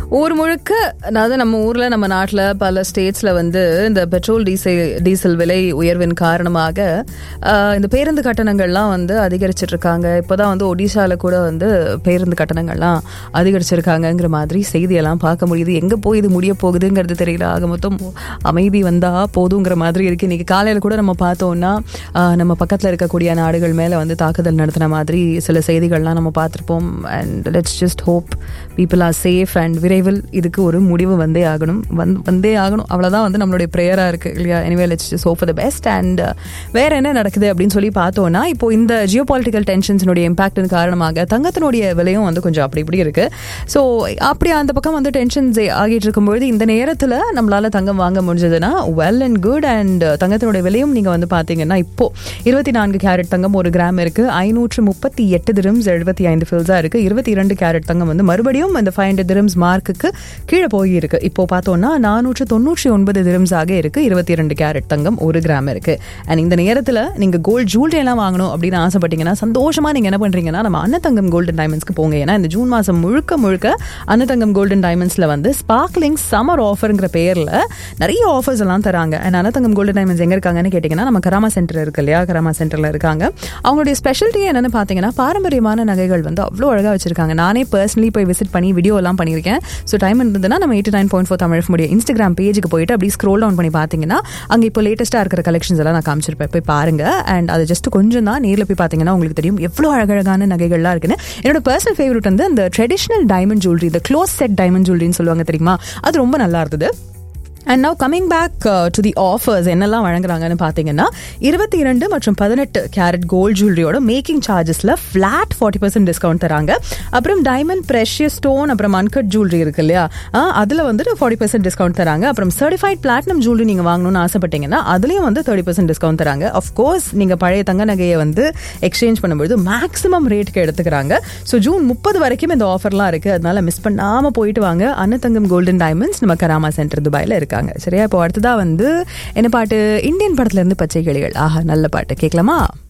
ஊர் முழுக்க அதாவது நம்ம ஊர்ல நம்ம நாட்டுல பல ஸ்டேட்ஸ்ல வந்து இந்த பெட்ரோல் டீசல் டீசல் விலை உயர்வின் காரணமாக ஆஹ், இந்த பேருந்து கட்டணங்கள்லாம் வந்து அதிகரிச்சிட்டு இருக்காங்க இப்போதான் வந்து ஒடிசால கூட வந்து பேருந்து கட்டணங்கள்லாம் அதிகரிச்சிருக்காங்கங்கிற மாதிரி செய்தியெல்லாம் பார்க்க முடியுது எங்க போய் இது முடிய போகுதுங்கிறது தெரியல ஆக மொத்தம் அமைதி வந்தா போதுங்கிற மாதிரி இருக்கு இன்னைக்கு காலையில கூட நம்ம பார்த்தோம்னா ஆஹ், நம்ம பக்கத்துல இருக்கக்கூடிய நாடுகள் மேல வந்து தாக்குதல் நடத்தின மாதிரி சில செய்திகள்லாம் நம்ம பார்த்திருப்போம் and let's just hope people are safe and விரைவில் இதுக்கு ஒரு முடிவு வந்தே ஆகணும் வந்து வந்தே ஆகணும் அவ்வளோதான் வந்து நம்மளுடைய ப்ரேயராக இருக்கு இல்லையா anyway let's just hope the best and வேற என்ன நடக்குது அப்படின்னு சொல்லி பார்த்தோம்னா இப்போ இந்த ஜியோ பொலிட்டிக்கல் டென்ஷன்ஸினுடைய இம்பாக்டின் காரணமாக தங்கத்தினுடைய விலையும் வந்து கொஞ்சம் அப்படி இப்படி இருக்கு ஸோ அப்படி அந்த பக்கம் வந்து டென்ஷன்ஸ் ஆகிட்டு இருக்கும்பொழுது இந்த நேரத்தில் நம்மளால தங்கம் வாங்க முடிஞ்சதுன்னா வெல் அண்ட் குட் அண்ட் தங்கத்தினுடைய விலையும் நீங்கள் வந்து பார்த்தீங்கன்னா இப்போ இருபத்தி நான்கு கேரட் தங்கம் ஒரு கிராம் இருக்கு ஐநூற்று முப்பத்தி எட்டு திரம்ஸ் எழுபத்தி ஐந்து ஃபில்ஸா இருக்கு இருபத்தி இரண்டு கேரட் தங்கம் வந்து மறுபடியும் அந்த ஃபைவ் ஹண்ட்ரட் திரம்ஸ் மார்க்குக்கு கீழே போய் இருக்கு இப்போ பார்த்தோம்னா நானூற்று தொண்ணூற்றி ஒன்பது திரம்ஸ் ஆக இருக்கு இருபத்தி இரண்டு கேரட் தங்கம் ஒரு கிராம் இருக்கு அண்ட் இந்த நேரத்தில் நீங்க கோல்ட் ஜுவல்லரி எல்லாம் வாங்கணும் அப்படின்னு ஆசைப்பட்டீங்கன்னா சந்தோஷமா நீங்க என்ன பண்றீங்கன்னா நம்ம அன்னதங்கம் கோல்டன் டைமண்ட்ஸ்க்கு போங்க ஏன்னா இந்த ஜூன் மாசம் முழுக்க முழுக்க அன்னதங்கம் கோல்டன் டைமண்ட்ஸ்ல வந்து ஸ்பார்க்லிங் சம்மர் ஆஃபர்ங்கிற பேர்ல நிறைய ஆஃபர்ஸ் எல்லாம் தராங்க அண்ட் அன்னதங்கம் கோல்டன் டைமண்ட்ஸ் எங்க இருக்காங்கன்னு கேட்டீங்கன்னா நம்ம கராமா சென்டர் இருக்கு இல்லையா கராமா சென்டர்ல இருக்காங்க அவங்களுடைய ஸ்பெஷாலிட்டி என்னன்னு பாத்தீங்கன்னா பாரம்பரியமான நகைகள் வந்து அவ்வளோ அழகா வச்சிருக்காங்க நானே பர்சனலி போய் விசிட் பண்ணி வீடியோ எல்லாம் பண்ணியிருக்கேன் ஸோ டைம் இருந்ததுன்னா நம்ம eighty nine point four Tamil முடியும் இன்ஸ்டாகிராம் பேஜுக்கு போயிட்டு அப்படி ஸ்க்ரோல் டவுன் பண்ணி பார்த்தீங்கன்னா அங்கே இப்போ லேட்டஸ்ட்டாக இருக்கிற கலெக்ஷன்ஸ் எல்லாம் நான் காமிச்சிருப்பேன் போய் பாருங்க அண்ட் அது ஜஸ்ட் கொஞ்சம் தான் நேரில் போய் பார்த்தீங்கன்னா உங்களுக்கு தெரியும் எவ்வளோ அழகழகான நகைகள்லாம் இருக்குன்னு என்னோட பர்சனல் ஃபேவரட் வந்து அந்த ட்ரெடிஷ்னல் டைமண்ட் ஜுவல்லரி இந்த க்ளோஸ் செட் டைமண்ட் ஜுவல்லரின்னு சொல்லுவாங்க தெரியுமா அது ரொம்ப நல்லா இருந்தது and now coming back to the offers என்னெல்லாம் வழங்குறாங்கன்னு பார்த்தீங்கன்னா இருபத்தி இரண்டு மற்றும் பதினெட்டு கேரட் கோல்ட் ஜுவல்லரியோட மேக்கிங் சார்ஜஸ்ல ஃபிளாட் ஃபார்ட்டி பர்சன்ட் டிஸ்கவுண்ட் தராங்க அப்புறம் டைமண்ட் ப்ரெஷியஸ் ஸ்டோன் அப்புறம் அன்கட் ஜுவல்லரி இருக்கு இல்லையா ஆஹ், அதுல வந்துட்டு ஃபார்ட்டி பர்சன்ட் டிஸ்கவுண்ட் தராங்க அப்புறம் சர்டிஃபைட் பிளாட்டினம் ஜுவல்லரி நீங்க வாங்கணும்னு ஆசைப்பட்டீங்கன்னா அதுலயும் வந்து தேர்ட்டி பர்சன்ட் டிஸ்கவுண்ட் தராங்க அஃப்கோர்ஸ் நீங்க பழைய தங்க நகையை வந்து எக்ஸ்சேஞ்ச் பண்ணும்போது மேக்ஸிமம் ரேட்டுக்கு எடுத்துக்கிறாங்க ஸோ ஜூன் முப்பது வரைக்கும் இந்த ஆஃபர்லாம் இருக்கு அதனால மிஸ் பண்ணாம போயிட்டு வாங்க அன்னதங்கம் கோல்டன் டைமண்ட்ஸ் நம்ம கராமா சென்டர் துபாயில இருக்காங்க சரியா இப்போ அடுத்ததா வந்து என்ன பாட்டு இந்தியன் படத்துல இருந்து பச்சை கிளிகள் ஆஹா நல்ல பாட்டு கேட்கலாமா